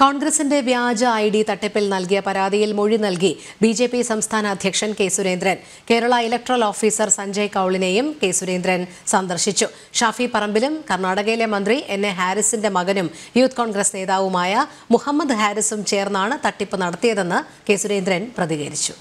കോൺഗ്രസിന്റെ വ്യാജ I D തട്ടിപ്പിൽ നൽകിയ പരാതിയിൽ മൊഴി നൽകി ബി ജെ പി സംസ്ഥാന അധ്യക്ഷൻ K Surendran Kerala electoral officer Sanjay കൌളിനെയും കെ സുരേന്ദ്രൻ സന്ദർശിച്ചു ഷാഫി പറമ്പിലും കർണാടകയിലെ മന്ത്രി എൻ എ ഹാരിസിന്റെ മകനും യൂത്ത് കോൺഗ്രസ് നേതാവുമായ മുഹമ്മദ് ഹാരിസും ചേർന്നാണ് തട്ടിപ്പ് നടത്തിയതെന്ന് കെ സുരേന്ദ്രൻ പ്രതികരിച്ചു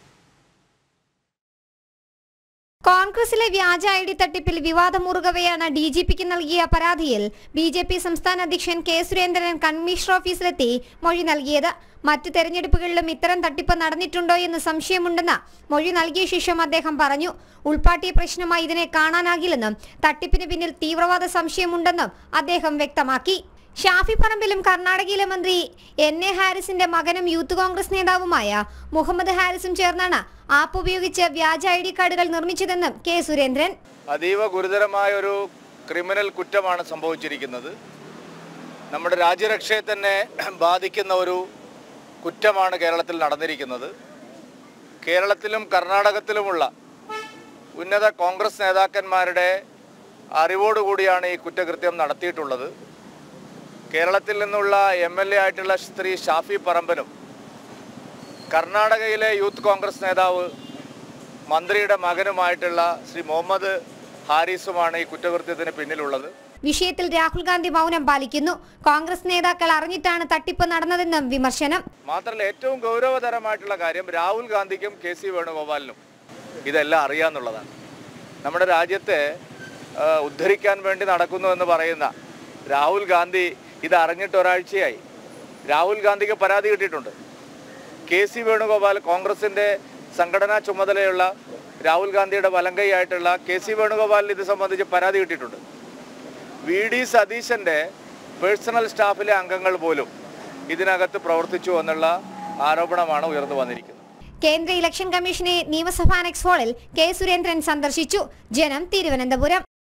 കോൺഗ്രസിലെ വ്യാജ ഐ ഡി തട്ടിപ്പിൽ വിവാദമുറുകവെയാണ് ഡി ജി പിക്ക് നൽകിയ പരാതിയിൽ ബി ജെ പി സംസ്ഥാന അധ്യക്ഷൻ കെ സുരേന്ദ്രൻ കമ്മീഷണർ ഓഫീസിലെത്തി മൊഴി നൽകിയത് മറ്റ് തെരഞ്ഞെടുപ്പുകളിലും ഇത്തരം തട്ടിപ്പ് നടന്നിട്ടുണ്ടോ എന്ന് സംശയമുണ്ടെന്ന് മൊഴി നൽകിയ ശേഷം അദ്ദേഹം പറഞ്ഞു ഉൾപാട്ടിയ പ്രശ്നമായി ഇതിനെ കാണാനാകില്ലെന്നും തട്ടിപ്പിന് പിന്നിൽ തീവ്രവാദ സംശയമുണ്ടെന്നും അദ്ദേഹം വ്യക്തമാക്കി ഷാഫി പറമ്പിലും കർണാടകയിലെ മന്ത്രി എൻ എ ഹാരിസിന്റെ മകനും യൂത്ത് കോൺഗ്രസ് നേതാവുമായ മുഹമ്മദ് ഹാരിസും ചേർന്നാണ് ആപ്പ് ഉപയോഗിച്ച് വ്യാജ ഐ ഡി കാർഡുകൾ നിർമ്മിച്ചതെന്നും കെ സുരേന്ദ്രൻ അതീവ ഗുരുതരമായ ഒരു ക്രിമിനൽ കുറ്റമാണ് സംഭവിച്ചിരിക്കുന്നത് നമ്മുടെ രാജ്യരക്ഷയെ തന്നെ ബാധിക്കുന്ന ഒരു കുറ്റമാണ് കേരളത്തിൽ നടന്നിരിക്കുന്നത് കേരളത്തിലും കർണാടകത്തിലുമുള്ള ഉന്നത കോൺഗ്രസ് നേതാക്കന്മാരുടെ അറിവോടുകൂടിയാണ് ഈ കുറ്റകൃത്യം നടത്തിയിട്ടുള്ളത് കേരളത്തിൽ നിന്നുള്ള എം എൽ എ ആയിട്ടുള്ള ശ്രീ ഷാഫി പറമ്പനും കർണാടകയിലെ യൂത്ത് കോൺഗ്രസ് നേതാവ് മന്ത്രിയുടെ മകനുമായിട്ടുള്ള ശ്രീ മുഹമ്മദ് ഹാരിസുമാണ് ഈ കുറ്റകൃത്യത്തിന് പിന്നിലുള്ളത് വിഷയത്തിൽ രാഹുൽ ഗാന്ധി മൗനം പാലിക്കുന്നു കോൺഗ്രസ് നേതാക്കൾ അറിഞ്ഞിട്ടാണ് തട്ടിപ്പ് നടന്നതെന്നും വിമർശനം മാത്രമല്ല ഏറ്റവും ഗൗരവതരമായിട്ടുള്ള കാര്യം രാഹുൽ ഗാന്ധിക്കും കെ സി വേണുഗോപാലിനും ഇതെല്ലാം അറിയാന്നുള്ളതാണ് നമ്മുടെ രാജ്യത്തെ ആ, ഉദ്ധരിക്കാൻ വേണ്ടി നടക്കുന്നു എന്ന് പറയുന്ന രാഹുൽ ഗാന്ധി ഇത് അറിഞ്ഞിട്ട് ഒരാഴ്ചയായി രാഹുൽ ഗാന്ധിക്ക് പരാതി കിട്ടിയിട്ടുണ്ട് കെ സി വേണുഗോപാൽ കോൺഗ്രസിൻ്റെ സംഘടനാ ചുമതലയുള്ള രാഹുൽ ഗാന്ധിയുടെ വലങ്കൈയായിട്ടുള്ള കെ സി വേണുഗോപാലിന് ഇത് സംബന്ധിച്ച് പരാതി കിട്ടിയിട്ടുണ്ട് വി ഡി സതീശൻ്റെ പേഴ്സണൽ സ്റ്റാഫിലെ അംഗങ്ങൾ പോലും ഇതിനകത്ത് പ്രവർത്തിച്ചു എന്നുള്ള ആരോപണമാണ് ഉയർന്നു വന്നിരിക്കുന്നത് കേന്ദ്ര ഇലക്ഷൻ കമ്മീഷനെ നിയമസഭാ നെക്സ് ഹാളിൽ കെ സുരേന്ദ്രൻ സന്ദർശിച്ചു ജനം തിരുവനന്തപുരം